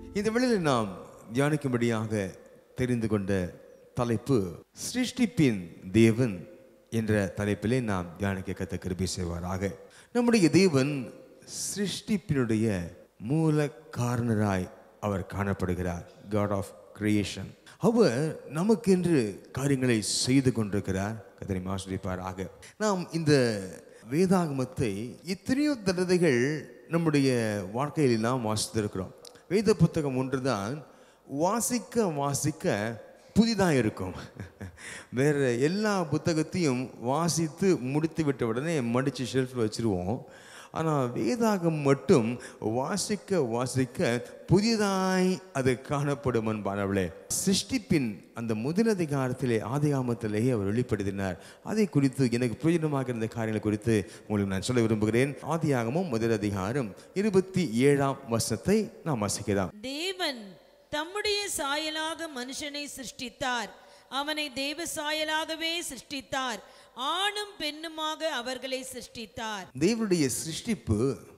இந்த வேளையில் நாம் தியானிக்கும்படியாக தெரிந்து கொண்ட தலைப்பு சிருஷ்டிப்பின் தேவன் என்ற தலைப்பிலே நாம் தியானிக்க கத்த கிருபை செய்வாராக நம்முடைய தேவன் சிருஷ்டிப்பினுடைய மூல காரணராய் அவர் காணப்படுகிறார் காட் ஆஃப் கிரியேஷன் அவர் நமக்கென்று காரியங்களை செய்து கொண்டிருக்கிறார் கத்தனை ஆசிரியப்பாராக நாம் இந்த வேதாகமத்தை எத்தனையோ தடவைகள் நம்முடைய வாழ்க்கையில் நாம் வாசித்திருக்கிறோம் வேத புத்தகம் ஒன்றுதான் வாசிக்க வாசிக்க புதிதாக இருக்கும் வேற எல்லா புத்தகத்தையும் வாசித்து முடித்து விட்ட உடனே மடித்து ஷெல்ஃபில் வச்சிருவோம் ஆனால் வேதாகம் மட்டும் வாசிக்க வாசிக்க புதிதாய் அது காணப்படும் அன்பானவளே சிருஷ்டிப்பின் அந்த முதல் அதிகாரத்திலே ஆதிகாமத்திலேயே அவர் வெளிப்படுத்தினார் அதை குறித்து எனக்கு பிரயோஜனமாக இருந்த காரியங்கள் குறித்து உங்களுக்கு நான் சொல்ல விரும்புகிறேன் ஆதியாகமும் முதல் அதிகாரம் இருபத்தி ஏழாம் வருஷத்தை நாம் வாசிக்கலாம் தேவன் தம்முடைய சாயலாக மனுஷனை சிருஷ்டித்தார் அவனை தேவ சாயலாகவே சிருஷ்டித்தார் ஆணும் பெண்ணுமாக அவர்களை சிருஷ்டித்தார் தேவனுடைய சிருஷ்டிப்பு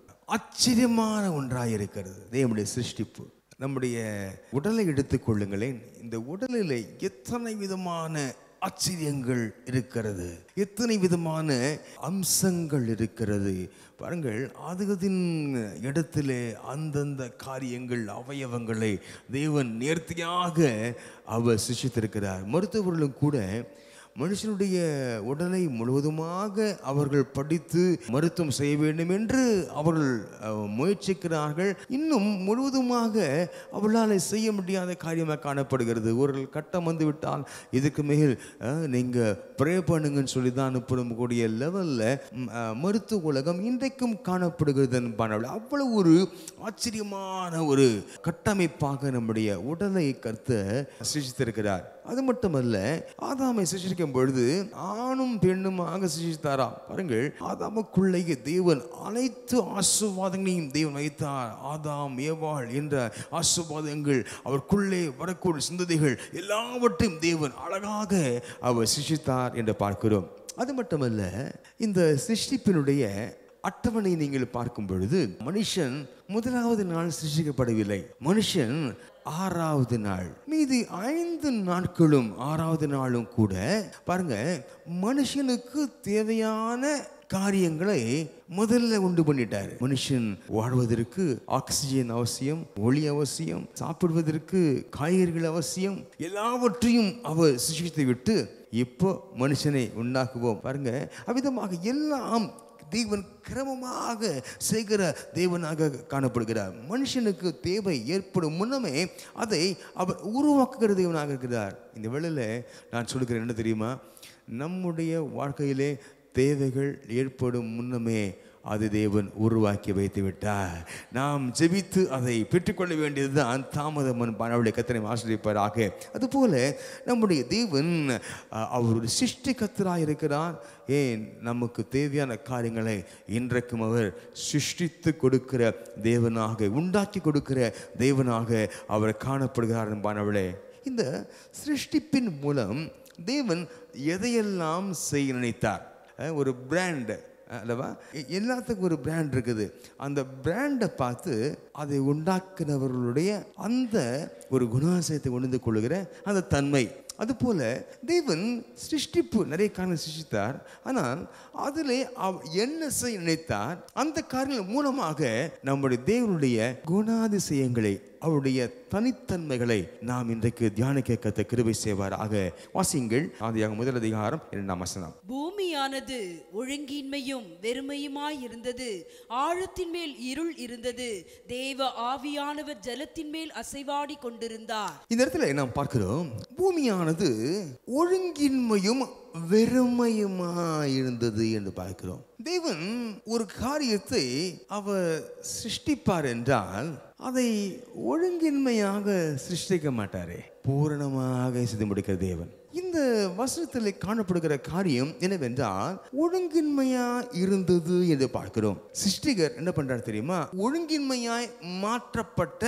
ஆச்சரியமான ஒன்றாக இருக்கிறது தேவனுடைய சிருஷ்டிப்பு நம்முடைய உடலை எடுத்துக்கொள்ளுங்களேன் இந்த உடலில் எத்தனை விதமான ஆச்சரியங்கள் இருக்கிறது எத்தனை விதமான அம்சங்கள் இருக்கிறது பாருங்கள் அதுகத்தின் இடத்திலே அந்தந்த காரியங்கள் அவயவங்களை தேவன் நேர்த்தியாக அவர் சிருஷ்டித்திருக்கிறார் மருத்துவர்களும் கூட மனுஷனுடைய உடலை முழுவதுமாக அவர்கள் படித்து மருத்துவம் செய்ய வேண்டும் என்று அவர்கள் அஹ், முயற்சிக்கிறார்கள் இன்னும் முழுவதுமாக அவர்களால் செய்ய முடியாத காரியமாக காணப்படுகிறது ஒரு கட்டம் வந்து விட்டால் இதுக்கு மேல் அஹ், நீங்க ப்ரே பண்ணுங்கன்னு சொல்லி தான் அனுப்பணும் கூடிய லெவலில் மருத்துவ உலகம் இன்றைக்கும் காணப்படுகிறது என்பார்கள் அவ்வளவு ஒரு ஆச்சரியமான ஒரு கட்டமைப்பாக நம்முடைய உடலை கருத்த சிருஷ்டித்திருக்கிறார் அது மட்டுமல்ல ஆதாமை சிருஷ்டிக்கும் பொழுது ஆணும் பெண்ணுமாக சிருஷ்டித்தாராம் பாருங்கள் ஆதாமுக்குள்ளேயே தேவன் அனைத்து ஆசுவாதங்களையும் தேவன் வைத்தார் ஆதாம் ஏவாள் என்ற ஆசுவாதங்கள் அவருக்குள்ளே வரக்கூடிய சிந்ததைகள் எல்லாவற்றையும் தேவன் அழகாக அவர் சிருஷ்டித்தார் என்று பார்க்கிறோம் அது மட்டுமல்ல இந்த சிருஷ்டிப்பினுடைய அட்டவணை நீங்கள் பார்க்கும் பொழுது மனுஷன் முதலாவது நாள் சிருஷ்டிக்கப்படவில்லை மனுஷன் ஆறாவது நாள் மீதி ஐந்து நாட்களும் ஆறாவது நாளும் கூட பாருங்க மனுஷனுக்கு தேவையான காரியங்களை முதல்ல உண்டு பண்ணிட்டாரு மனுஷன் வாழ்வதற்கு ஆக்சிஜன் அவசியம் ஒளி அவசியம் சாப்பிடுவதற்கு காய்கறிகள் அவசியம் எல்லாவற்றையும் அவர் சிருஷ்டித்து விட்டு இப்போ மனுஷனை உண்டாக்குவோம் பாருங்க அவ்விதமாக எல்லாம் தேவன் கிரமமாக செய்கிற தேவனாக காணப்படுகிறார் மனுஷனுக்கு தேவை ஏற்படும் முன்னமே அதை அவர் உருவாக்குகிற தேவனாக இருக்கிறார் இந்த வேளையில் நான் சொல்லுகிறேன் என்ன தெரியுமா நம்முடைய வாழ்க்கையிலே தேவைகள் ஏற்படும் முன்னமே அது தேவன் உருவாக்கி வைத்து விட்டார் நாம் ஜெபித்து அதை பெற்றுக்கொள்ள வேண்டியதுதான் தாமதமன் பணவளை கத்தனை ஆசிரியப்பாராக அதுபோல நம்முடைய தேவன் அஹ், அவர் ஒரு சிருஷ்டி கத்தராக இருக்கிறார் ஏன் நமக்கு தேவையான காரியங்களை இன்றைக்கும் அவர் சிருஷ்டித்து கொடுக்கிற தேவனாக உண்டாக்கி கொடுக்கிற தேவனாக அவர் காணப்படுகிறார் என்பானவளே இந்த சிருஷ்டிப்பின் மூலம் தேவன் எதையெல்லாம் செய்ய நினைத்தார் அஹ், ஒரு பிராண்ட் அல்லவா எ- எல்லாத்துக்கும் ஒரு பிராண்ட் இருக்குது அந்த பிராண்டை பார்த்து அதை உண்டாக்குனவர்களுடைய அந்த ஒரு குணாசயத்தை உணர்ந்து கொள்ளுகிற அந்த தன்மை அதுபோல தேவன் சிருஷ்டிப்பு நிறைய காரணம் சிருஷ்டித்தார் ஆனால் அதிலே அவ் என்ன செய்ய நினைத்தார் அந்த காரியங்கள் மூலமாக நம்முடைய தேவனுடைய குணாதிசயங்களை அவருடைய தனித்தன்மைகளை நாம் இன்றைக்கு தியானிக்க கத்த கிருபை செய்வாராக வாசியுங்கள் ஆதியாக முதல் அதிகாரம் இரண்டாம் வசனம் பூமியானது ஒழுங்கின்மையும் வெறுமையுமாய் இருந்தது ஆழத்தின் மேல் இருள் இருந்தது தேவ ஆவியானவர் ஜலத்தின் மேல் அசைவாடி கொண்டிருந்தார் இந்த இடத்துல நாம் பார்க்கிறோம் பூமியானது ஒழுங்கின்மையும் வெறுமையுமா இருந்தது என்று பார்க்கிறோம் தேவன் ஒரு காரியத்தை அவர் சிருஷ்டிப்பார் என்றால் அதை ஒழுங்கின்மையாக சிருஷ்டிக்க மாட்டாரே பூரணமாக செய்து முடிக்கிற தேவன் இந்த வசனத்தில் காணப்படுகிற காரியம் என்னவென்றால் ஒழுங்கின்மையா இருந்தது என்று பார்க்கிறோம் சிருஷ்டிகர் என்ன பண்றார் தெரியுமா ஒழுங்கின்மையாய் மாற்றப்பட்ட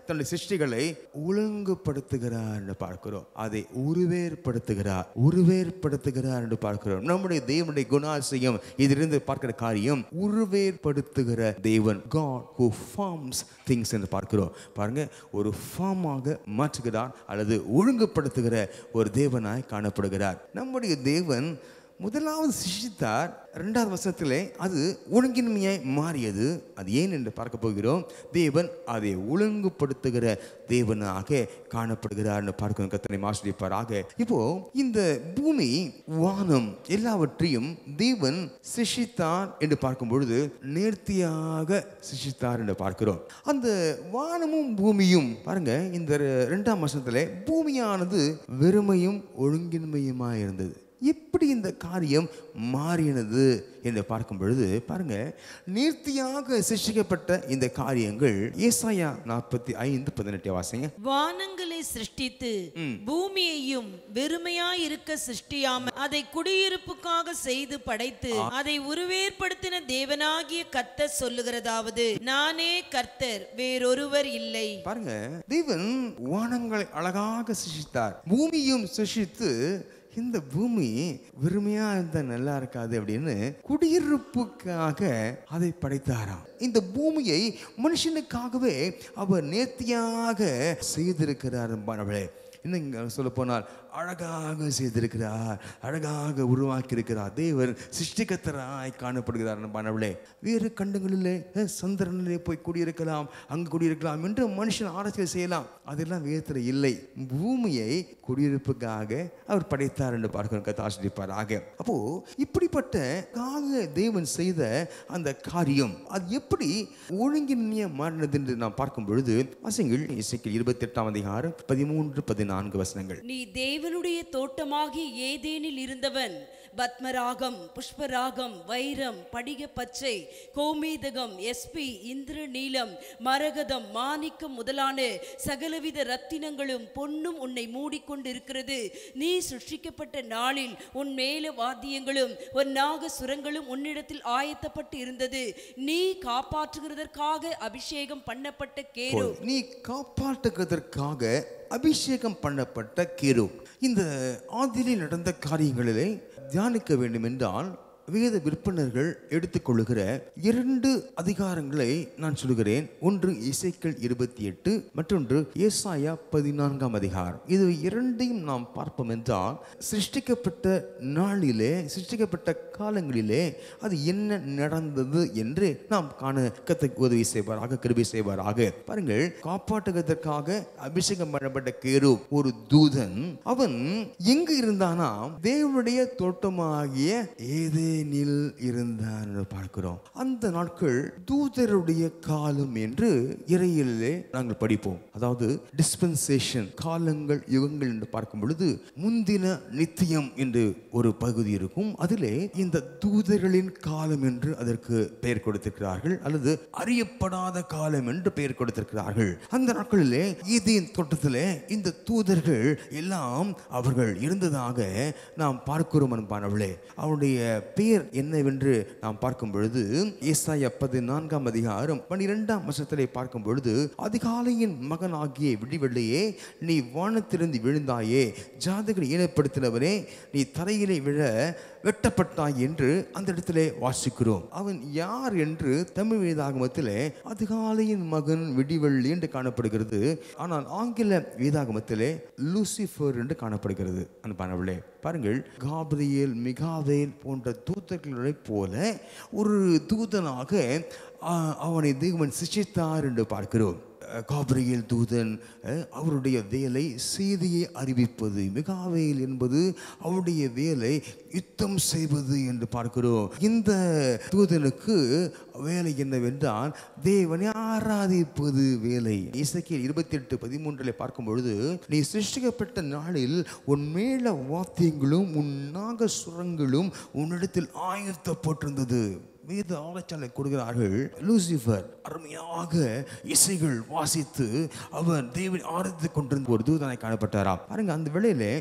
தன்னுடைய சிருஷ்டிகளை ஒழுங்குபடுத்துகிறார் என்று பார்க்கிறோம் அதை உருவேற்படுத்துகிறார் உருவேற்படுத்துகிறார் என்று பார்க்கிறோம் நம்முடைய தேவனுடைய குணாசியம் இதிலிருந்து பார்க்கிற காரியம் உருவேற்படுத்துகிற தேவன் God who forms things என்று பார்க்கிறோம் பாருங்க ஒரு ஃபார்மாக மாற்றுகிறார் அல்லது ஒழுங்குபடுத்துகிற ஒரு தேவனாய் காணப்படுகிறார் நம்முடைய தேவன் முதலாவது சிஷித்தார் இரண்டாவது வசனத்திலே அது ஒழுங்கின்மையாய் மாறியது அது ஏன் என்று பார்க்க போகிறோம் தேவன் அதை ஒழுங்குபடுத்துகிற தேவனாக காணப்படுகிறார் என்று பார்க்கிறோம் கத்தனை ஆசிரியப்பாராக இப்போ இந்த பூமி வானம் எல்லாவற்றையும் தேவன் சிஷித்தார் என்று பார்க்கும் பொழுது நேர்த்தியாக சிஷித்தார் என்று பார்க்கிறோம் அந்த வானமும் பூமியும் பாருங்க இந்த இரண்டாம் வசனத்திலே பூமியானது வெறுமையும் ஒழுங்கின்மையுமாய் இருந்தது எப்படி இந்த காரியம் மாறினது என்று பார்க்கும் பொழுது பாருங்க நேர்த்தியாக சிருஷ்டிக்கப்பட்ட இந்த காரியங்கள் ஏசாயா நாற்பத்தி ஐந்து பதினெட்டு வாசிங்க வானங்களை சிருஷ்டித்து பூமியையும் வெறுமையாயிருக்க சிருஷ்டியாம அதை குடியிருப்புக்காக செய்து படைத்து அதை உருவேற்படுத்தின தேவனாகிய கர்த்தர் சொல்லுகிறதாவது நானே கர்த்தர் வேறொருவர் இல்லை பாருங்க தேவன் வானங்களை அழகாக சிருஷ்டித்தார் பூமியும் சிருஷ்டித்து இந்த பூமி வெறுமையா இருந்தா நல்லா இருக்காது அப்படின்னு குடியிருப்புக்காக அதை படைத்தாராம் இந்த பூமியை மனுஷனுக்காகவே அவர் நேர்த்தியாக செய்திருக்கிறார் அவளே இன்னும் சொல்ல போனால் அழகாக செய்திருக்கிறார் அழகாக உருவாக்கி இருக்கிறார் தேவன் சிருஷ்டிகத்தராய் காணப்படுகிறார் மாணவர்களே வேறு கண்டங்களிலே அஹ், சந்திரனிலே போய் குடியிருக்கலாம் அங்கு குடியிருக்கலாம் என்று மனுஷன் ஆராய்ச்சி செய்யலாம் அதெல்லாம் வேதத்தில் இல்லை பூமியை குடியிருப்புக்காக அவர் படைத்தார் என்று பார்க்கிறோம் கத்தாசிரிப்பாராக அப்போ இப்படிப்பட்ட காக தேவன் செய்த அந்த காரியம் அது எப்படி ஒழுங்கின்மைய மாறினது என்று நாம் பார்க்கும் பொழுது வசங்கள் இசைக்கு இருபத்தி எட்டாம் அதிகாரம் பதிமூன்று பதினான்கு வசனங்கள் நீ தேவனுடைய தோட்டமாகி ஏதேனில் இருந்தவன் பத்மராகம் புஷ்பராகம் வைரம் படிக பச்சை கோமேதகம் எஸ்பி இந்திர நீலம் மரகதம் மாணிக்கம் முதலான சகலவித ரத்தினங்களும் பொன்னும் உன்னை மூடிக்கொண்டிருக்கிறது நீ சிருஷ்டிக்கப்பட்ட நாளில் உன் மேல வாத்தியங்களும் உன் நாக சுரங்களும் உன்னிடத்தில் ஆயத்தப்பட்டு இருந்தது நீ காப்பாற்றுகிறதற்காக அபிஷேகம் பண்ணப்பட்ட கேரு நீ காப்பாற்றுவதற்காக அபிஷேகம் பண்ணப்பட்ட கேரு இந்த ஆதிலே நடந்த காரியங்களிலே தியானிக்க வேண்டும் என்றால் வேத விற்பனர்கள் எடுத்துக்கொள்ளுகிற இரண்டு அதிகாரங்களை நான் சொல்கிறேன் ஒன்று இசைக்கள் இருபத்தி எட்டு மற்றொன்று ஏசாயா பதினான்காம் அதிகாரம் இது இரண்டையும் நாம் பார்ப்போம் என்றால் சிருஷ்டிக்கப்பட்ட நாளிலே சிருஷ்டிக்கப்பட்ட காலங்களிலே அது என்ன நடந்தது என்று நாம் காண கத்த உதவி செய்வாராக கிருபை செய்வாராக பாருங்கள் காப்பாற்றுவதற்காக அபிஷேகம் பண்ணப்பட்ட கேரு ஒரு தூதன் அவன் எங்கு இருந்தானாம் தேவனுடைய தோட்டமாகிய ஏதேனில் இருந்தான் என்று பார்க்கிறோம் அந்த நாட்கள் தூதருடைய காலம் என்று இறையிலே நாங்கள் படிப்போம் அதாவது டிஸ்பென்சேஷன் காலங்கள் யுகங்கள் என்று பார்க்கும் பொழுது முந்தின நித்தியம் என்று ஒரு பகுதி இருக்கும் அதிலே இந்த தூதர்களின் காலம் என்று அதற்கு பெயர் கொடுத்திருக்கிறார்கள் அல்லது அறியப்படாத காலம் என்று பெயர் கொடுத்திருக்கிறார்கள் அந்த நாட்களிலே ஈதியின் தோட்டத்திலே இந்த தூதர்கள் எல்லாம் அவர்கள் இருந்ததாக நாம் பார்க்கிறோம் அன்பானவர்களே அவருடைய பெயர் என்னவென்று நாம் பார்க்கும் பொழுது ஏசாயா பதினான்காம் அதிகாரம் பனிரெண்டாம் வருஷத்திலே பார்க்கும் பொழுது அதிகாலையின் மகனாகிய விடிவெள்ளையே நீ வானத்திலிருந்து விழுந்தாயே ஜாதகரை ஈனப்படுத்தினவரே நீ தரையிலே விழ வெட்டப்பட்டாய் என்று அந்த இடத்திலே வாசிக்கிறோம் அவன் யார் என்று தமிழ் வேதாகமத்திலே அதிகாலையின் மகன் விடிவெள்ளி என்று காணப்படுகிறது ஆனால் ஆங்கில வேதாகமத்திலே லூசிஃபர் என்று காணப்படுகிறது அன்பானவளே பாருங்கள் காபிரியேல் மிகாவேல் போன்ற தூதர்களைப் போல ஒரு தூதனாக ஆ, அவனை தேவன் சிச்சித்தார் என்று பார்க்கிறோம் காபிரியேல் தூதன் அஹ், அவருடைய வேலை செய்தியை அறிவிப்பது மிகாவேல் என்பது அவருடைய வேலை யுத்தம் செய்வது என்று பார்க்கிறோம் இந்த தூதனுக்கு வேலை என்னவென்றால் தேவனை ஆராதிப்பது வேலை இசைக்கியல் இருபத்தி எட்டு பதிமூன்றில் பார்க்கும் பொழுது நீ சிருஷ்டிக்கப்பட்ட நாளில் உன் மேல வாத்தியங்களும் உன் நாகசுரங்களும் உன்னிடத்தில் ஆயத்தப்பட்டிருந்தது வேத ஆராய்ச்சியாளர் கொடுக்கிறார்கள் லூசிஃபர் அருமையாக இசைகள் வாசித்து அவர் தேவன் ஆராய்த்து கொண்டிருந்த ஒரு தூதனாய் காணப்பட்டாராம் பாருங்க அந்த வேளையிலே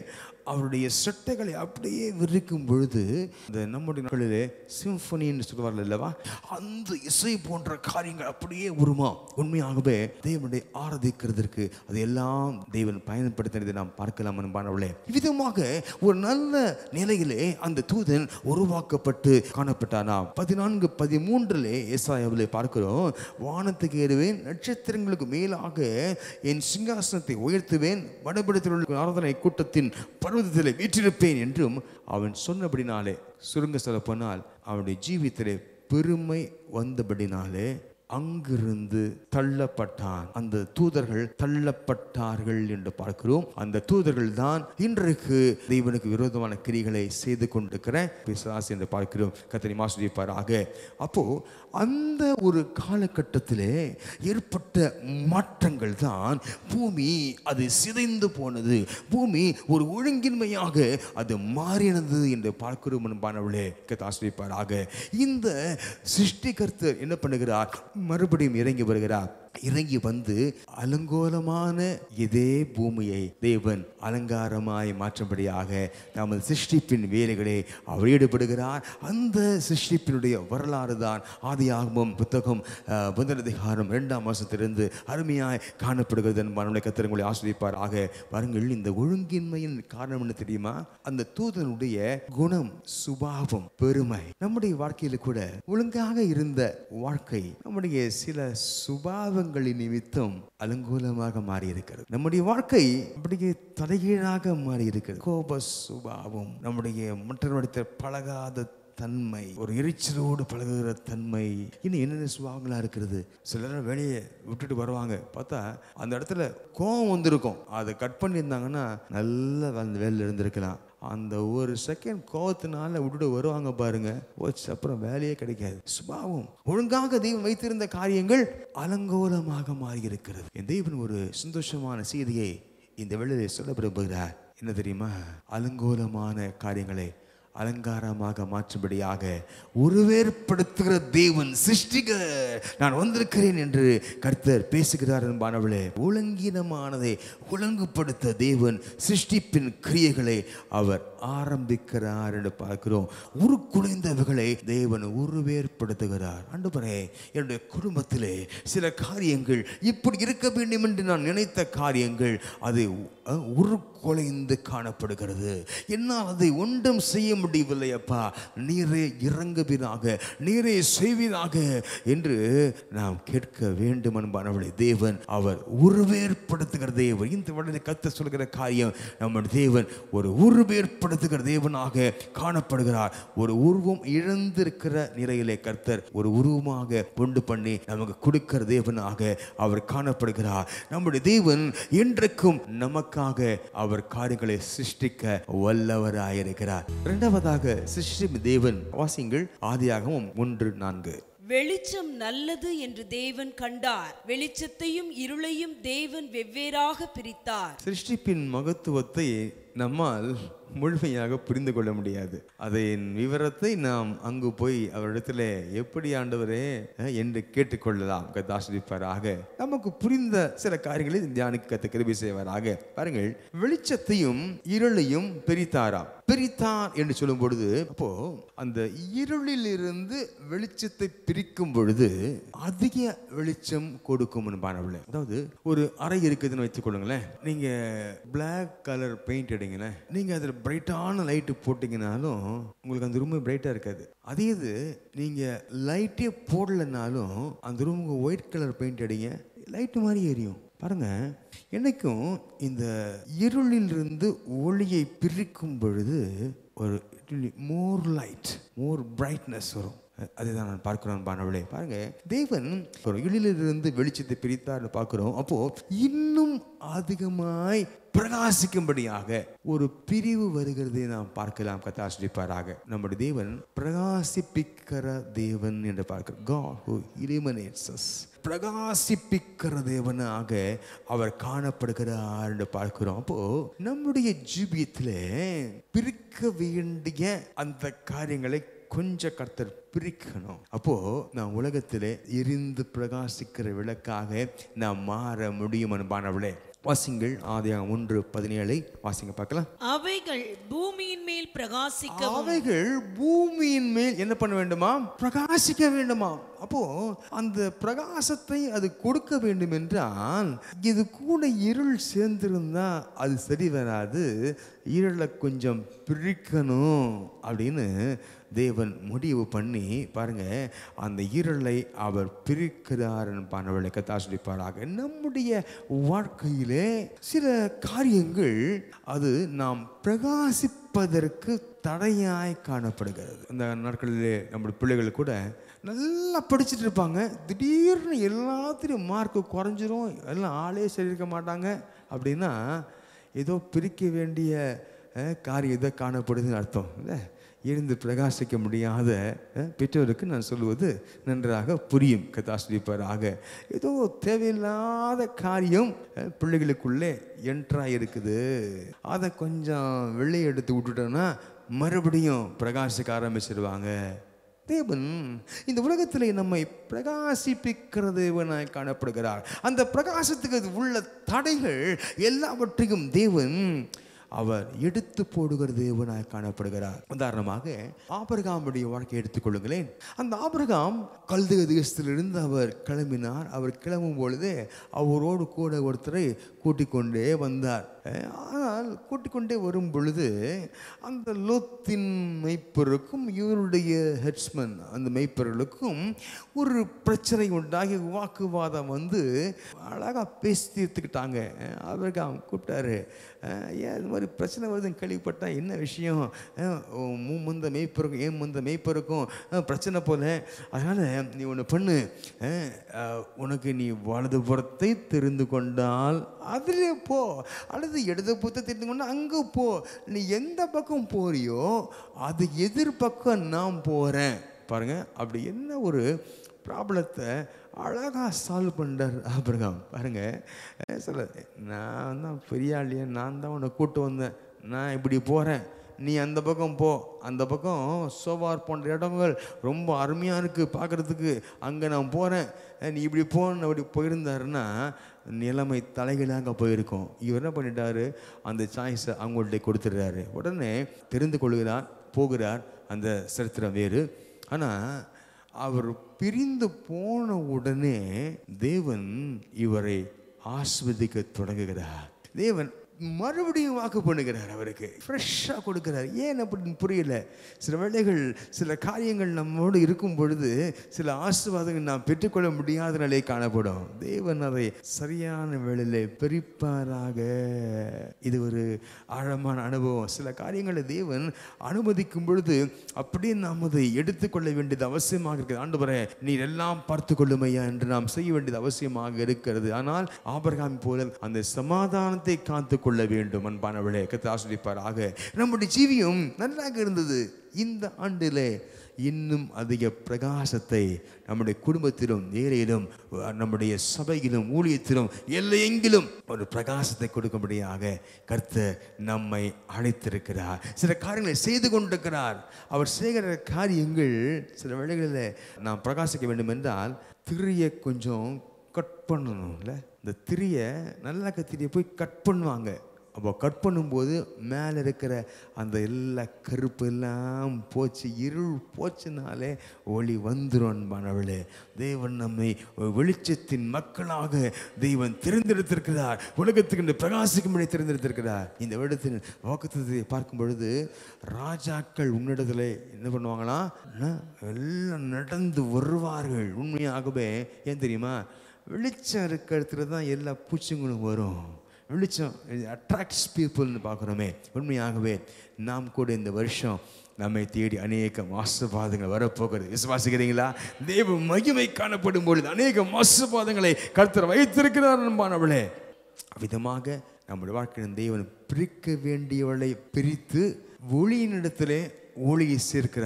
அவருடைய சட்டைகளை அப்படியே விரிக்கும் பொழுது இந்த நம்முடைய நாட்களிலே சிம்பனின்னு சொல்லுவார்கள் அல்லவா அந்த இசை போன்ற காரியங்கள் அப்படியே உருமா உண்மையாகவே தேவனுடைய ஆராதிக்கிறதற்கு அது எல்லாம் தேவன் பயன்படுத்தினதை நாம் பார்க்கலாம் அன்பானவளே விதமாக ஒரு நல்ல நிலையிலே அந்த தூதன் உருவாக்கப்பட்டு காணப்பட்டானா பதினான்கு பதிமூன்றிலே ஏசாயாவிலே பார்க்கிறோம் வானத்துக்கு ஏறுவேன் நட்சத்திரங்களுக்கு மேலாக என் சிங்காசனத்தை உயர்த்துவேன் வடபடத்தில் உள்ள ஆராதனை கூட்டத்தின் பர்வதத்திலே வீற்றிருப்பேன் என்றும் அவன் சொன்னபடினாலே சுருங்க சொல்ல போனால் அவனுடைய ஜீவித்திலே பெருமை வந்தபடினாலே அங்கிருந்து தள்ளப்பட்டான் அந்த தூதர்கள் தள்ளப்பட்டார்கள் என்று பார்க்கிறோம் அந்த தூதர்கள் தான் இன்றைக்கு தேவனுக்கு விரோதமான கிரிகளை செய்து கொண்டிருக்கிற பிசாசு என்று பார்க்கிறோம் கத்தனை மாசுதிப்பாராக அப்போ அந்த ஒரு காலகட்டத்திலே ஏற்பட்ட மாற்றங்கள் தான் பூமி அது சிதைந்து போனது பூமி ஒரு ஒழுங்கின்மையாக அது மாறினது என்று பார்க்கிறோம் என்பானவளே ஆசிரியப்பாராக இந்த சிருஷ்டிகர்த்தர் என்ன பண்ணுகிறார் மறுபடியும் இறங்கி வருகிறார் இறங்கி வந்து அலங்கோலமான இதே பூமியை தேவன் அலங்காரமாய் மாற்றும்படியாக நமது சிருஷ்டிப்பின் வேலைகளை அவர் ஈடுபடுகிறார் அந்த சிருஷ்டிப்பினுடைய வரலாறு தான் ஆதியாகமம் புத்தகம் அஹ், முதல் அதிகாரம் இரண்டாம் மாசத்திலிருந்து அருமையாய் காணப்படுகிறது என்பதை கத்திரங்களை ஆசிரியப்பாராக பாருங்கள் இந்த ஒழுங்கின்மையின் காரணம் என்ன தெரியுமா அந்த தூதனுடைய குணம் சுபாவம் பெருமை நம்முடைய வாழ்க்கையில கூட ஒழுங்காக இருந்த வாழ்க்கை நம்முடைய சில சுபாவங்களின் நிமித்தம் அலங்கோலமாக மாறி இருக்கிறது நம்முடைய வாழ்க்கை அப்படியே தலைகீழாக மாறி இருக்கிறது கோப சுபாவம் நம்முடைய மற்றவருடைய பழகாத தன்மை ஒரு எரிச்சலோடு பழகுகிற தன்மை இன்னும் என்னென்ன சுபாவங்களா இருக்கிறது சிலர் வேலையை விட்டுட்டு வருவாங்க பார்த்தா அந்த இடத்துல கோவம் வந்திருக்கும் அதை கட் பண்ணியிருந்தாங்கன்னா நல்லா அந்த வேலையில் இருந்திருக்கலாம் அந்த ஒரு செகண்ட் கோவத்தினால விட்டுட்டு வருவாங்க பாருங்க போச்சு அப்புறம் வேலையே கிடைக்காது சுபாவம் ஒழுங்காக தெய்வம் வைத்திருந்த காரியங்கள் அலங்கோலமாக மாறி இருக்கிறது என் தெய்வன் ஒரு சந்தோஷமான செய்தியை இந்த வேளையிலே சொல்ல விரும்புகிறார் என்ன தெரியுமா அலங்கோலமான காரியங்களை அலங்காரமாக மாற்றும்படியாக உருவேற்படுத்துகிற தேவன் சிருஷ்டிகர் நான் வந்திருக்கிறேன் என்று கர்த்தர் பேசுகிறார் என்பானவளே ஒழுங்கீனமானதை ஒழுங்குபடுத்த தேவன் சிருஷ்டிப்பின் கிரியைகளை அவர் ஆரம்பிக்கிறார் என்று பார்க்கிறோம் உருக்குலைந்தவைகளை தேவன் உருவேற்படுத்துகிறார் அன்றுபரே என்னுடைய குடும்பத்திலே சில காரியங்கள் இப்படி இருக்க வேண்டும் என்று நான் நினைத்த காரியங்கள் அது அஹ், உருக்குலைந்து காணப்படுகிறது என்னால் அதை ஒன்றும் செய்ய முடியவில்லை அப்பா நீரே இறங்குவீராக நீரே செய்வீராக என்று நாம் கேட்க வேண்டும் என்பானவளை தேவன் அவர் உருவேற்படுத்துகிற தேவன் இந்த வழியில் கத்த சொல்கிற காரியம் நம்முடைய தேவன் ஒரு உருவேற்படுத்துகிற தேவனாக காணப்படுகிறார் ஒரு உருவம் இழந்திருக்கிற நிலையிலே கர்த்தர் ஒரு உருவமாக கொண்டு பண்ணி நமக்கு கொடுக்கிற தேவனாக அவர் காணப்படுகிறார் நம்முடைய தேவன் என்றைக்கும் நமக்காக அவர் காரியங்களை சிருஷ்டிக்க வல்லவராயிருக்கிறார் இரண்டாவதாக சிருஷ்டி தேவன் வாசிங்கள் ஆதியாகமம் ஒன்று நான்கு வெளிச்சம் நல்லது என்று தேவன் கண்டார் வெளிச்சத்தையும் இருளையும் தேவன் வெவ்வேறாக பிரித்தார் சிருஷ்டிப்பின் மகத்துவத்தை நம்மால் முழுமையாக புரிந்து கொள்ள முடியாது அதன் விவரத்தை நாம் அங்கு போய் அவரிடத்துல எப்படி ஆண்டவரே அஹ், என்று கேட்டுக்கொள்ளலாம் கத்தாசிரிப்பாராக நமக்கு புரிந்த சில காரியங்களை தியானிக்க கத்த கிருபி செய்வாராக பாருங்கள் வெளிச்சத்தையும் இருளையும் பிரித்தாராம் பிரித்தார் என்று சொல்லும் பொழுது அப்போ அந்த இருளில் இருந்து வெளிச்சத்தை பிரிக்கும் பொழுது அதிக வெளிச்சம் கொடுக்கும் என்பானவளே அதாவது ஒரு அறை இருக்குதுன்னு வைத்துக் கொள்ளுங்களேன் நீங்க Black கலர் பெயிண்ட் அடிங்களேன் நீங்க அதில் பிரைட்டான லைட்டு போட்டிங்கனாலும் உங்களுக்கு அந்த ரூம் பிரைட்டா இருக்காது அதே இது நீங்க லைட்டே போடலைனாலும் அந்த ரூமுக்கு ஒயிட் கலர் பெயிண்ட் அடிங்க லைட்டு மாதிரி எரியும் பாருங்க என்னைக்கும் இந்த இருளிலிருந்து ஒளியை பிரிக்கும் பொழுது ஒரு மோர் லைட் மோர் பிரைட்னஸ் வரும் அதுதான் நான் பார்க்கிறோம் பானவளே பாருங்க தேவன் ஒரு இருளிலிருந்து வெளிச்சத்தை பிரித்தார்னு பார்க்கிறோம் அப்போ இன்னும் அதிகமாய் பிரகாசிக்கும்படியாக ஒரு பிரிவு வருகிறதை நாம் பார்க்கலாம் கத்தாசிரிப்பாராக நம்முடைய தேவன் பிரகாசிப்பிக்கிற தேவன் என்று பார்க்கிறோம் God who illuminates us பிரகாசிப்பிக்கிற தேவனாக அவர் காணப்படுகிறார் என்று பார்க்கிறோம் அப்போ நம்முடைய ஜீவியத்திலே பிரிக்க வேண்டிய அந்த காரியங்களை கொஞ்சம் கர்த்தர் பிரிக்கணும் அப்போ நான் உலகத்திலே எரிந்து பிரகாசிக்கிற விளக்காக நாம் மாற முடியும் அன்பானவளே வாசிங்கள் ஆதியாகம் ஒன்று பதினேழை வாசிங்க பார்க்கலாம் அவைகள் பூமியின் மேல் பிரகாசிக்கவும் அவைகள் பூமியின் மேல் என்ன பண்ண வேண்டுமா பிரகாசிக்க வேண்டுமா அப்போ அந்த பிரகாசத்தை அது கொடுக்க வேண்டும் என்றால் இது கூட இருள் சேர்ந்திருந்தா அது சரி வராது இருளை கொஞ்சம் பிரிக்கணும் அப்படின்னு தேவன் முடிவு பண்ணி பாருங்க அந்த இருளை அவர் பிரிக்கிறார் என்பானவளை கத்தாசிப்பாராக நம்முடைய வாழ்க்கையிலே சில காரியங்கள் அது நாம் பிரகாசிப்பதற்கு தடையாய் காணப்படுகிறது இந்த நாட்களிலே நம்முடைய பிள்ளைகள் கூட நல்லா படிச்சுட்டு இருப்பாங்க திடீர்னு எல்லாத்துலேயும் மார்க்கு குறைஞ்சிரும் எல்லாம் ஆளே சரியிருக்க மாட்டாங்க அப்படின்னா ஏதோ பிரிக்க வேண்டிய அஹ், காரியம் இதை காணப்படுதுன்னு அர்த்தம் இல்லை எழுந்து பிரகாசிக்க முடியாத அஹ், பெற்றோருக்கு நான் சொல்லுவது நன்றாக புரியும் கதாசிரிப்பராக ஏதோ தேவையில்லாத காரியம் அஹ், பிள்ளைகளுக்குள்ளே என்ட்ராக இருக்குது அதை கொஞ்சம் வெளியே எடுத்து விட்டுட்டோன்னா மறுபடியும் பிரகாசிக்க ஆரம்பிச்சிருவாங்க தேவன் இந்த உலகத்தில் நம்மை பிரகாசிப்பிக்கிற தேவனாய் காணப்படுகிறார் அந்த பிரகாசத்துக்கு உள்ள தடைகள் எல்லாவற்றையும் தேவன் அவர் எடுத்து போடுகிற தேவனாய் காணப்படுகிறார் உதாரணமாக ஆபிரகாமுடைய வாழ்க்கையை எடுத்துக்கொள்ளுங்களேன் அந்த ஆபிரகாம் கல்தக தேசத்திலிருந்து அவர் கிளம்பினார் அவர் கிளம்பும் பொழுது அவரோடு கூட ஒருத்தரை கூட்டிக் கொண்டே வந்தார் அஹ் ஆனால் கூட்டிக் கொண்டே வரும் பொழுது அந்த லோத்தின் மெய்ப்பருக்கும் இவருடைய ஹெட்ஸ்மன் அந்த மெய்ப்பர்களுக்கும் ஒரு பிரச்சனை உண்டாகி வாக்குவாதம் வந்து அழகாக பேசி தீர்த்துக்கிட்டாங்க அஹ் ஆபிரகாம் கூப்பிட்டாரு அஹ் ஏன் இது மாதிரி பிரச்சனை வருதுன்னு கேள்விப்பட்டா என்ன விஷயம் அஹ் உன் மூ முந்த மெய்ப்பருக்கும் ஏன் முந்த மெய்ப்பருக்கும் அஹ் பிரச்சனை போல அதனால் நீ ஒன்று பண்ணு அஹ் அஹ் உனக்கு நீ வலதுபுறத்தை தெரிந்து கொண்டால் அதிலே போ அல்லது இடது புறத்தை தெரிந்து கொண்டால் அங்கே போ நீ எந்த பக்கம் போறியோ அது எதிர்பக்கம் நான் போகிறேன் பாருங்க அப்படி என்ன ஒரு ப்ராப்ளத்தை அழகாக சால்வ் பண்ணுறார் ஆபிரகாம் பாருங்க அஹ் சொல்ல நான் தான் பெரிய ஆளியே நான் தான் உன்னை கூட்டு வந்தேன் நான் இப்படி போகிறேன் நீ அந்த பக்கம் போ அந்த பக்கம் சோவார் போன்ற இடங்கள் ரொம்ப அருமையாக இருக்குது பார்க்குறதுக்கு அங்கே நான் போகிறேன் நீ இப்படி போன்னு அப்படி போயிருந்தாருன்னா நிலைமை தலைகளாக போயிருக்கும் இவர் என்ன பண்ணிட்டாரு அந்த சாய்ஸை அவங்கள்ட்ட கொடுத்துட்றாரு உடனே தெரிந்து கொள்கிறார் போகிறார் அந்த சரித்திரம் வேறு ஆனால் அவர் பிரிந்து போன உடனே தேவன் இவரை ஆஸ்வதிக்க தொடங்குகிறார் தேவன் மறுபடியும் வாக்கு பண்ணுகிறார் அவருக்கு ஃப்ரெஷ்ஷாக கொடுக்கிறார் ஏன் அப்படின்னு புரியல சில வேளைகள் சில காரியங்கள் நம்மோடு இருக்கும் பொழுது சில ஆசீர்வாதங்கள் நாம் பெற்றுக்கொள்ள முடியாத நிலை காணப்படும் தேவன் அதை சரியான வேளையிலே பிரிப்பாராக இது ஒரு ஆழமான அனுபவம் சில காரியங்களை தேவன் அனுமதிக்கும் பொழுது அப்படியே நாம் அதை எடுத்துக்கொள்ள வேண்டியது அவசியமாக இருக்குது ஆண்டவரே நீர் எல்லாம் பார்த்து கொள்ளுமையா என்று நாம் செய்ய வேண்டியது அவசியமாக இருக்கிறது ஆனால் ஆபரகாம் போல அந்த சமாதானத்தை காத்து கொள்ள வேண்டும் அன்பானவளே கத்து ஆசிரிப்பாராக நம்முடைய ஜீவியம் நன்றாக இருந்தது இந்த ஆண்டிலே இன்னும் அதிக பிரகாசத்தை நம்முடைய குடும்பத்திலும் ஏழையிலும் நம்முடைய சபையிலும் ஊழியத்திலும் எல்லையெங்கிலும் ஒரு பிரகாசத்தை கொடுக்கும்படியாக கர்த்தர் நம்மை அழைத்திருக்கிறார் சில காரியங்களை செய்து கொண்டிருக்கிறார் அவர் செய்கிற காரியங்கள் சில வேளைகளில் நாம் பிரகாசிக்க வேண்டும் என்றால் திரியை கொஞ்சம் கட் பண்ணணும்ல இந்த திரியை நல்லா கத்திரியை போய் கட் பண்ணுவாங்க அப்போ கட் பண்ணும்போது மேலே இருக்கிற அந்த எல்லா கருப்பு எல்லாம் போச்சு இருள் போச்சுனாலே ஒளி வந்துடும் அன்பானவளே தேவன் நம்மை ஒரு வெளிச்சத்தின் மக்களாக தெய்வன் தேர்ந்தெடுத்திருக்கிறார் உலகத்துக்கு இந்த பிரகாசிக்கும்படி தேர்ந்தெடுத்திருக்கிறார் இந்த வருடத்தின் வாக்குத்தத்தை பார்க்கும் பொழுது ராஜாக்கள் உன்னிடத்துல என்ன பண்ணுவாங்களா எல்லாம் நடந்து வருவார்கள் உண்மையாகவே ஏன் தெரியுமா வெளிச்சம் இருக்கிற இடத்துல தான் எல்லா பூச்சிங்களும் வரும் வெளிச்சம் அட்ராக்ட்ஸ் பீப்புள்னு பார்க்குறோமே உண்மையாகவே நாம் கூட இந்த வருஷம் நம்மை தேடி அநேக ஆசீர்வாதங்கள் வரப்போகிறது விசுவாசிக்கிறீங்களா தேவ மகிமை காணப்படும் பொழுது அநேக ஆசீர்வாதங்களை கர்த்தர் வைத்திருக்கிறார் அன்பானவளே விதமாக நம்முடைய வாழ்க்கையின் தேவன் பிரிக்க வேண்டியவளை பிரித்து ஒளியினிடத்திலே ஒளியை சேர்க்கிறாராம்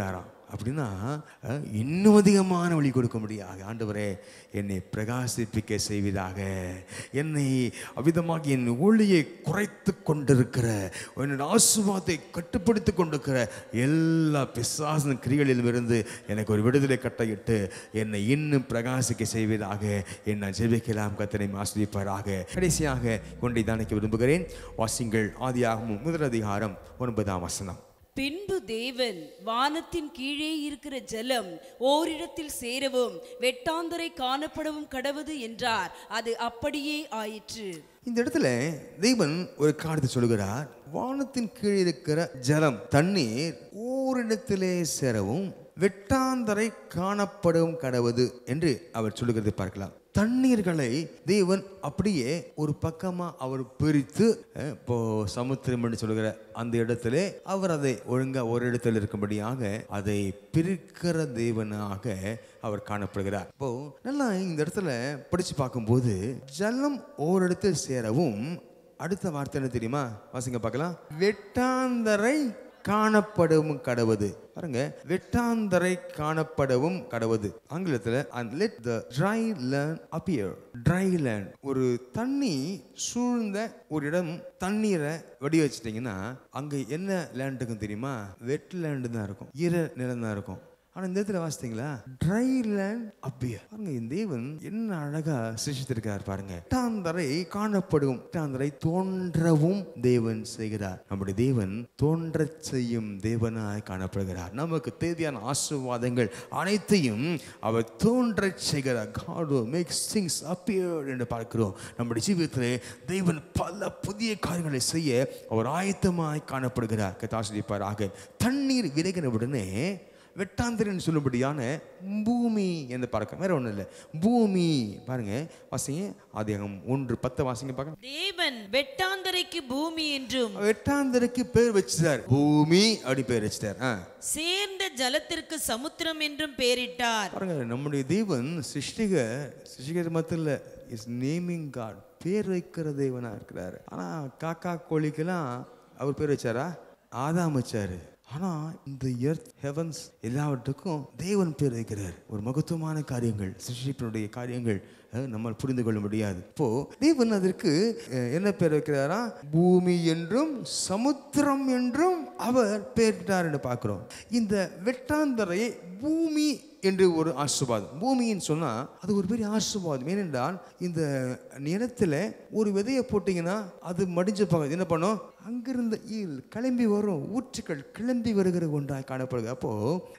அப்படின்னா அஹ், இன்னும் அதிகமான ஒளி கொடுக்க முடியாது ஆண்டவரே என்னை பிரகாசிப்பிக்க செய்வதாக என்னை அவிதமாக என் ஒளியை குறைத்து கொண்டிருக்கிற என்னோட ஆசுவாத்தை கட்டுப்படுத்தி கொண்டிருக்கிற எல்லா பிசாசன கிரிகளிலும் இருந்து எனக்கு ஒரு விடுதலை கட்டையிட்டு என்னை இன்னும் பிரகாசிக்க செய்வதாக என் நான் ஜெபிக்கலாம் கத்தனை ஆசிரியப்பாராக கடைசியாக ஒன்றை தானிக்க விரும்புகிறேன் வாசிங்கள் ஆதியாகமும் முதல் அதிகாரம் ஒன்பதாம் வசனம் பின்பு தேவன் வானத்தின் கீழே இருக்கிற ஜலம் ஓரிடத்தில் சேரவும் வெட்டாந்தரை காணப்படவும் கடவுது என்றார் அது அப்படியே ஆயிற்று இந்த இடத்துல தெய்வன் ஒரு காரியத்தை சொல்கிறார் வானத்தின் கீழே இருக்கிற ஜலம் தண்ணீர் ஓரிடத்திலே சேரவும் வெட்டாந்தரை காணப்படும் கடவுது என்று அவர் சொல்லுகிறதை பார்க்கலாம் தண்ணீர்களை தேவன் அப்படியே ஒரு பக்கமா அவர் பிரித்து அஹ், இப்போ சமுத்திரம் என்று சொல்லுகிற அந்த இடத்திலே அவர் அதை ஒழுங்கா ஒரு இடத்தில் இருக்கும்படியாக அதை பிரிக்கிற தேவனாக அவர் காணப்படுகிறார் இப்போ நல்லா இந்த இடத்துல படிச்சு பார்க்கும்போது ஜலம் ஓரிடத்தில் சேரவும் அடுத்த வார்த்தை என்ன தெரியுமா வாசிங்க பார்க்கலாம் வெட்டாந்தரை காணப்படவும் கடவுது பாருங்க வெட்டாந்தரை காணப்படவும் கடவுது ஆங்கிலத்தில் and let the dry land appear dry land ஒரு தண்ணி சூழ்ந்த ஒரு இடம் தண்ணீரை வடி வச்சிட்டிங்கன்னா அங்க என்ன லேண்ட் இருக்கும் தெரியுமா வெட் லேண்டு தான் இருக்கும் ஈர நிலம் தான் இருக்கும் ஆனா இந்த இடத்துல வாசித்தீங்களா ட்ரை லேண்ட் அப்பியர் பாருங்க இந்த தேவன் என்ன அழகா சிருஷ்டித்திருக்கார் பாருங்க வெட்டாந்தரை காணப்படும் வெட்டாந்தரை தோன்றவும் தேவன் செய்கிறார் நம்முடைய தேவன் தோன்றச் செய்யும் தேவனாய் காணப்படுகிறார் நமக்கு தேவையான ஆசீர்வாதங்கள் அனைத்தையும் அவர் தோன்றச் செய்கிறார் God will make things appear என்று பார்க்கிறோம் நம்முடைய ஜீவிதத்திலே தேவன் பல புதிய காரியங்களை செய்ய அவர் ஆயத்தமாய் காணப்படுகிறார் கதாசிரிப்பாராக தண்ணீர் விலகின உடனே வெட்டாந்திரன் சொல்லும்படியான பூமி என்று பார்க்க வேற ஒன்றும் இல்லை பூமி பாருங்க வாசிங்க ஆதியாகம் ஒன்று பத்து வாசிங்க பார்க்க தேவன் வெட்டாந்தரைக்கு பூமி என்றும் வெட்டாந்தரைக்கு பேர் வச்சிட்டார் பூமி அப்படி பேர் வச்சிட்டார் ஆ சேர்ந்த ஜலத்திற்கு சமுத்திரம் என்றும் பெயரிட்டார் பாருங்க நம்முடைய தேவன் சிருஷ்டிகர் சிருஷ்டிகர் மட்டும் இல்லை இஸ் நேமிங் காட் பேர் வைக்கிற தேவனா இருக்கிறாரு ஆனா காக்கா கோழிக்கெல்லாம் அவர் பேர் வச்சாரா ஆதாம் வச்சாரு ஆனா இந்த எர்த் ஹெவன்ஸ் எல்லாவற்றுக்கும் தேவன் பேர் வைக்கிறார் ஒரு மகத்துவமான காரியங்கள் சிருஷ்டிப்பினுடைய காரியங்கள் அஹ், நம்மால் புரிந்து கொள்ள முடியாது இப்போ தேவன் அதற்கு அஹ், என்ன பேர் வைக்கிறாரா பூமி என்றும் சமுத்திரம் என்றும் அவர் பேரிட்டார் என்று பார்க்கிறோம் இந்த வெட்டாந்தரையை பூமி என்று ஒரு ஆசீர்வாதம் பூமின்னு சொன்னா அது ஒரு பெரிய ஆசீர்வாதம் ஏனென்றால் இந்த நிலத்துல ஒரு விதையை போட்டீங்கன்னா அது மடிஞ்ச பகுதி என்ன பண்ணும் அங்கிருந்த ஈல் கிளம்பி வரும் ஊற்றுக்கள் கிளம்பி வருகிற ஒன்றாய் காணப்படுது அப்போ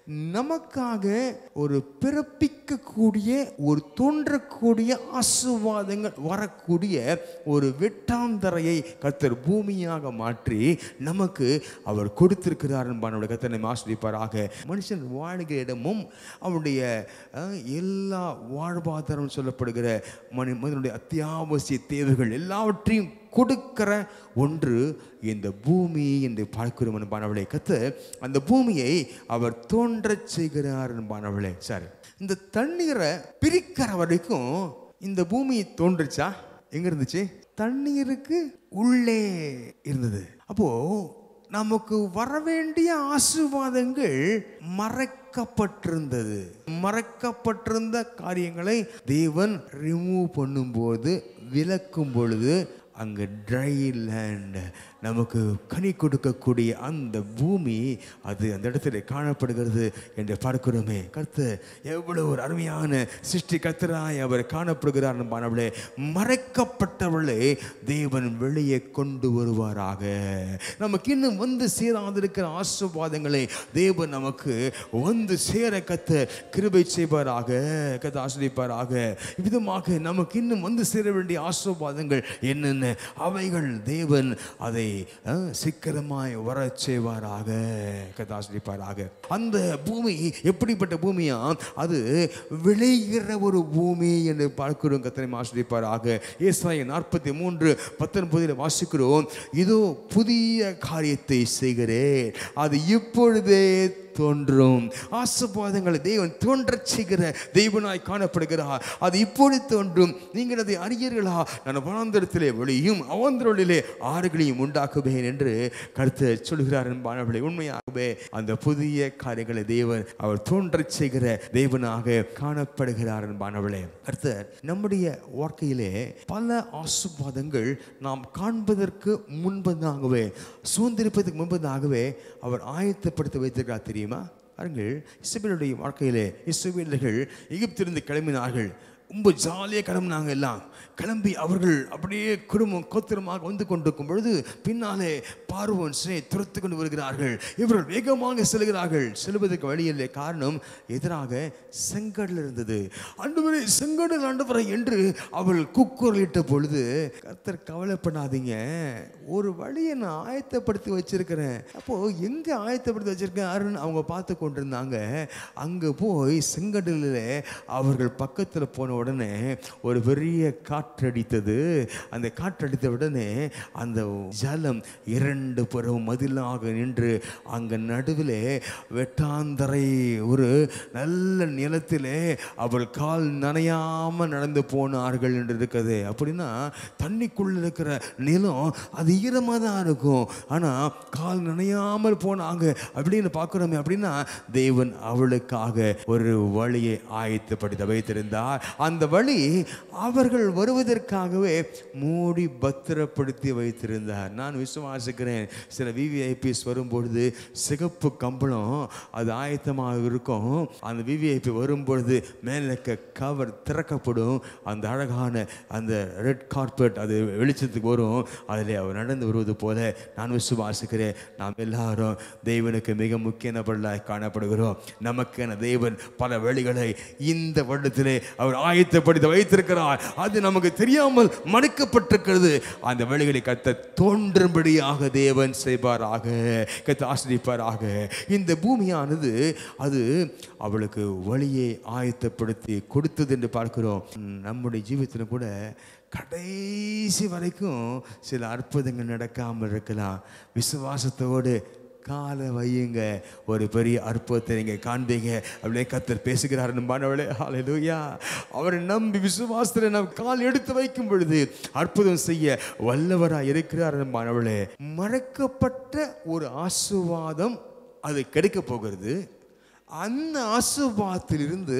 நமக்காக ஒரு பிறப்பிக்கக்கூடிய ஒரு தோன்றக்கூடிய ஆசீர்வாதங்கள் வரக்கூடிய ஒரு வெட்டாந்தரையை கர்த்தர் பூமியாக மாற்றி நமக்கு அவர் கொடுத்திருக்கிறார் என்பானுடைய கத்தனை ஆசிரியப்பாராக மனுஷன் வாழ்கிற இடமும் அவனுடைய அஹ், எல்லா வாழ்வாதாரம் சொல்லப்படுகிற மனி மனிதனுடைய அத்தியாவசிய தேவைகள் எல்லாவற்றையும் கொடுக்கிற ஒன்று இந்த பூமி என்று பார்க்கிறோம் என்பானவளே கத்து அந்த பூமியை அவர் தோன்றச் செய்கிறார் என்பானவளே சரி இந்த தண்ணீரை பிரிக்கிற வரைக்கும் இந்த பூமி தோன்றுச்சா எங்க இருந்துச்சு தண்ணீருக்கு உள்ளே இருந்தது அப்போ நமக்கு வரவேண்டிய ஆசீர்வாதங்கள் மறைக்கப்பட்டிருந்தது மறைக்கப்பட்டிருந்த காரியங்களை தேவன் ரிமூவ் பண்ணும்போது விலக்கும் பொழுது அங்கே ட்ரை லேண்ட் நமக்கு கனி கொடுக்கக்கூடிய அந்த பூமி அது அந்த இடத்துல காணப்படுகிறது என்று பார்க்கிறோமே கர்த்த எவ்வளவு ஒரு அருமையான சிருஷ்டி கர்த்தராய் அவர் காணப்படுகிறார் நம்மளே மறைக்கப்பட்டவளை தேவன் வெளியே கொண்டு வருவாராக நமக்கு இன்னும் வந்து சேராதிருக்கிற ஆசீர்வாதங்களை தேவன் நமக்கு வந்து சேர கத்த கிருபை செய்வாராக கத்த ஆசிரியப்பாராக விதமாக நமக்கு இன்னும் வந்து சேர வேண்டிய ஆசீர்வாதங்கள் என்னென்ன அவைகள் தேவன் அதை அஹ், சீக்கிரமாய் வரச் செய்வாராக கத்த ஆசிரியப்பாராக அந்த பூமி எப்படிப்பட்ட பூமியா அது விளைகிற ஒரு பூமி என்று பார்க்கிறோம் கத்தனை ஆசிரியப்பாராக ஏசாய நாற்பத்தி மூன்று பத்தொன்பதில் வாசிக்கிறோம் இதோ புதிய காரியத்தை செய்கிறேன் அது இப்பொழுதே தோன்றும் ஆசீர்வாதங்களை தேவன் தோன்றச் செய்கிற தெய்வனாய் காணப்படுகிறார் அது இப்பொழுது தோன்றும் நீங்கள் அதை அறியீர்களா நான் வனாந்தரத்திலே வெளியும் அவந்தருளிலே ஆறுகளையும் உண்டாக்குவேன் என்று கருத்து சொல்கிறார் என்பானவர்களே உண்மையாகவே அந்த புதிய காரியங்களை தேவன் அவர் தோன்றச் செய்கிற தேவனாக காணப்படுகிறார் என்பானவர்களே கர்த்தர் நம்முடைய வாழ்க்கையிலே பல ஆசீர்வாதங்கள் நாம் காண்பதற்கு முன்பதாகவே சுதந்திரிப்பதற்கு முன்பதாகவே அவர் ஆயத்தப்படுத்தி வைத்திருக்கிறார் தெரியுமா பாருங்கள் இஸ்ரவேலுடைய வாழ்க்கையிலே இஸ்ரவேலர்கள் எகிப்திலிருந்து கிளம்பினார்கள் ரொம்ப ஜாலியாக கிளம்புனாங்க எல்லாம் கிளம்பி அவர்கள் அப்படியே குடும்பம் கோத்திரமாக வந்து கொண்டிருக்கும் பொழுது பின்னாலே பார்வோன் சே துரத்து கொண்டு வருகிறார்கள் இவர்கள் வேகமாக செல்கிறார்கள் செல்வதற்கு வழியில்லை காரணம் எதிராக செங்கடல் இருந்தது ஆண்டவரே செங்கடல் ஆண்டவரை என்று அவள் குக்குரலிட்ட பொழுது கர்த்தர் கவலைப்படாதீங்க ஒரு வழியை நான் ஆயத்தப்படுத்தி வச்சிருக்கிறேன் அப்போ எங்க ஆயத்தப்படுத்தி வச்சிருக்காருன்னு அவங்க பார்த்து கொண்டிருந்தாங்க அங்க போய் செங்கடலில் அவர்கள் பக்கத்தில் போன உடனே ஒரு பெரிய காற்றடித்தது அந்த காற்றடித்த உடனே அந்த ஜலம் இரண்டு புறம் மதிலாக நின்று அங்க நடுவில் வெட்டாந்தரை ஒரு நல்ல நிலத்திலே அவள் கால் நனையாம நடந்து போனார்கள் என்று இருக்குது அப்படின்னா தண்ணிக்குள்ள இருக்கிற நிலம் அது ஈரமாக தான் இருக்கும் ஆனால் கால் நனையாமல் போனாங்க அப்படின்னு பார்க்குறோமே அப்படின்னா தேவன் அவளுக்காக ஒரு வழியை ஆயத்தப்படுத்த வைத்திருந்தார் அந்த வழி அவர்கள் வருவதற்காகவே மூடி பத்திரப்படுத்தி வைத்திருந்தார் நான் விசுவாசிக்கிறேன் சில விவிஐபிஸ் வரும்பொழுது சிகப்பு கம்பளம் அது ஆயத்தமாக இருக்கும் அந்த விவிஐபி வரும்பொழுது மேலே இருக்க கவர் திறக்கப்படும் அந்த அழகான அந்த ரெட் கார்பெட் அது வெளிச்சத்துக்கு வரும் அதில் அவர் நடந்து வருவது போல நான் விசுவாசிக்கிறேன் நாம் எல்லாரும் தேவனுக்கு மிக முக்கியப்படலாய் காணப்படுகிறோம் நமக்கென தேவன் பல வழிகளை இந்த வருடத்திலே அவர் ஆயத்தப்படுத்தி வைத்திருக்கிறார் அது நமக்கு தெரியாமல் மறைக்கப்பட்டிருக்கிறது அந்த வழிகளை கத்த தோன்றும்படியாக தேவன் செய்வாராக கத்த ஆசிரிப்பாராக இந்த பூமியானது அது அவளுக்கு வழியை ஆயத்தப்படுத்தி கொடுத்தது என்று பார்க்கிறோம் ம், நம்முடைய ஜீவிதத்தில் கூட கடைசி வரைக்கும் சில அற்புதங்கள் நடக்காமல் இருக்கலாம் விசுவாசத்தோடு காலை வையுங்க ஒரு பெரிய அற்புதத்தை நீங்க காண்பீங்க அப்படியே கத்தர் பேசுகிறார் மாணவளே ஹalleluya அவரை நம்பி விசுவாசத்தில் நாம் கால் எடுத்து வைக்கும் பொழுது அற்புதம் செய்ய வல்லவராய் இருக்கிறார் மாணவளே மறைக்கப்பட்ட ஒரு ஆசுவாதம் அது கிடைக்க போகிறது அந்த ஆசுவாதத்திலிருந்து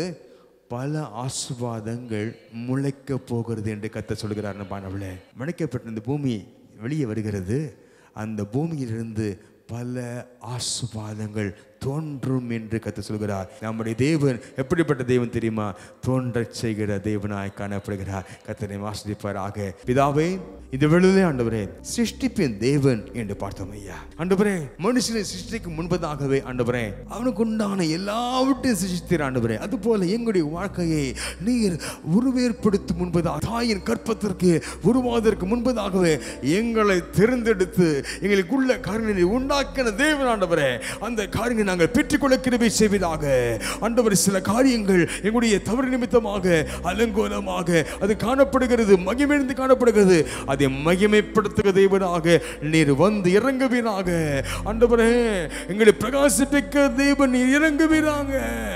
பல ஆசுவாதங்கள் முளைக்க போகிறது என்று கத்த சொல்கிறார் மாணவளே மறைக்கப்பட்ட இந்த பூமி வெளியே வருகிறது அந்த பூமியிலிருந்து பல ஆசுவாதங்கள் தோன்றும் என்று கத்த சொல்கிறார் நம்முடைய தேவன் எப்படிப்பட்ட தேவன் தெரியுமா தோன்றச் செய்கிற தேவனாய் காணப்படுகிறார் கத்தனை ஆசிரிப்பாராக பிதாவே இந்த வேளையிலே ஆண்டவரே சிருஷ்டிப்பின் தேவன் என்று பார்த்தோம் ஐயா ஆண்டவரே மனுஷனை சிருஷ்டிக்கு முன்பதாகவே ஆண்டவரே அவனுக்கு உண்டான எல்லாவற்றையும் சிருஷ்டித்தீர் ஆண்டவரே அதுபோல எங்களுடைய வாழ்க்கையை நீர் உருவேற்படுத்தும் முன்பதாக தாயின் கற்பத்திற்கு உருவாவதற்கு முன்பதாகவே எங்களை தேர்ந்தெடுத்து எங்களுக்குள்ள காரியங்களை உண்டாக்கின தேவன் ஆண்டவரே அந்த காரியங்களை நாங்கள் பெற்றுக்கொள்ள கிருபை செய்வதாக ஆண்டவர் சில காரியங்கள் எங்களுடைய தவறு நிமித்தமாக அலங்கோலமாக அது காணப்படுகிறது மகிமைந்து காணப்படுகிறது அதை மகிமைப்படுத்துகிற தேவனாக நீர் வந்து இறங்குவீராக ஆண்டவரே எங்களை பிரகாசிப்பிக்க தேவன் நீர் இறங்குவீராங்க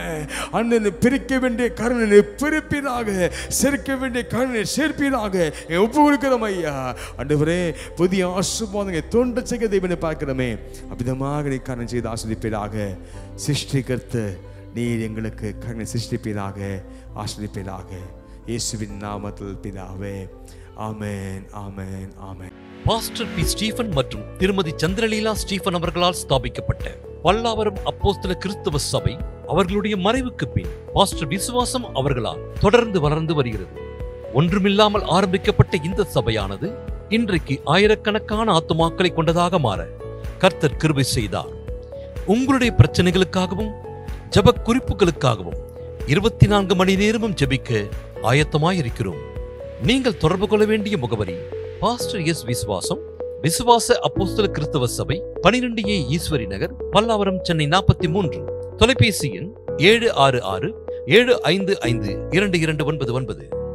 அண்ணனை பிரிக்க வேண்டிய கருணனை பிரிப்பீராக சேர்க்க வேண்டிய கருணனை சேர்ப்பீராக எங்க ஒப்பு கொடுக்கிறோம் ஐயா ஆண்டவரே புதிய ஆசுபாதங்களை தோன்ற செய்ய தேவனை பார்க்கிறோமே அபிதமாக நீ காரணம் செய்து ஆஸ்வதிப்பீராக சிருஷ்டிகர்த்த நீர் எங்களுக்கு கருணை சிருஷ்டிப்பீராக ஆஸ்வதிப்பீராக இயேசுவின் நாமத்தில் பிதாவே ஆமென் ஆமென் ஆமென் பாஸ்டர் பி ஸ்டீஃபன் மற்றும் திருமதி சந்திரலீலா ஸ்டீஃபன் அவர்களால் ஸ்தாபிக்கப்பட்ட பல்லாவரம் அப்போஸ்தல கிறிஸ்தவ சபை அவர்களுடைய மறைவுக்கு பின் பாஸ்டர் விசுவாசம் அவர்களால் தொடர்ந்து வளர்ந்து வருகிறது ஒன்றுமில்லாமல் ஆரம்பிக்கப்பட்ட இந்த சபையானது இன்றைக்கு ஆயிரக்கணக்கான ஆத்துமாக்களை கொண்டதாக மாற கர்த்தர் கிருபை செய்தார் உங்களுடைய பிரச்சனைகளுக்காகவும் ஜெப குறிப்புகளுக்காகவும் இருபத்தி நான்கு மணி நேரமும் ஜெபிக்க ஆயத்தமாயிருக்கிறோம் நீங்கள் தொடர்பு கொள்ள வேண்டிய முகவரி பாஸ்டர் எஸ் விசுவாசம் விசுவாச அப்போஸ்தல கிறிஸ்தவ சபை பனிரெண்டு ஏ ஈஸ்வரி நகர் பல்லாவரம் சென்னை நாற்பத்தி மூன்று தொலைபேசி எண் ஏழு ஆறு ஆறு ஏழு ஐந்து ஐந்து இரண்டு இரண்டு ஒன்பது ஒன்பது